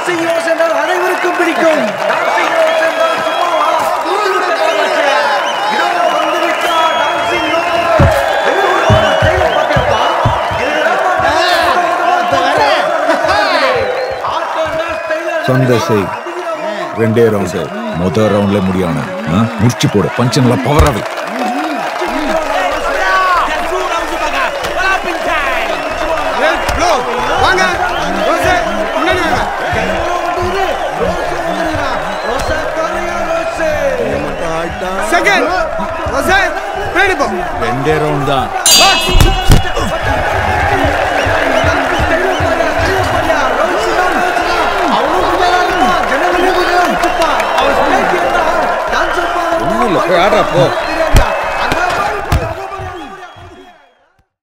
dancing rose என்றால் அனைவருக்கும் பிடிக்கும் டான்சிங் ரோஸ் என்றால் சும்மாவா இதோ வந்துவிட்டா டான்சிங் ரோஸ் இவரோட ஸ்டைலை பாத்தியாப்பா சொந்த செய் ரெண்டே ரவுண்டு மொதல் ரவுண்ட்ல முடியான முடிச்சு போடு பஞ்சன்ல பவராவே வாங்க ரோசே முன்னாடி வாங்க செகண்ட் ரோசே பின்னாடி போ ரெண்டே ரவுண்ட் தான் பாக்ஸ்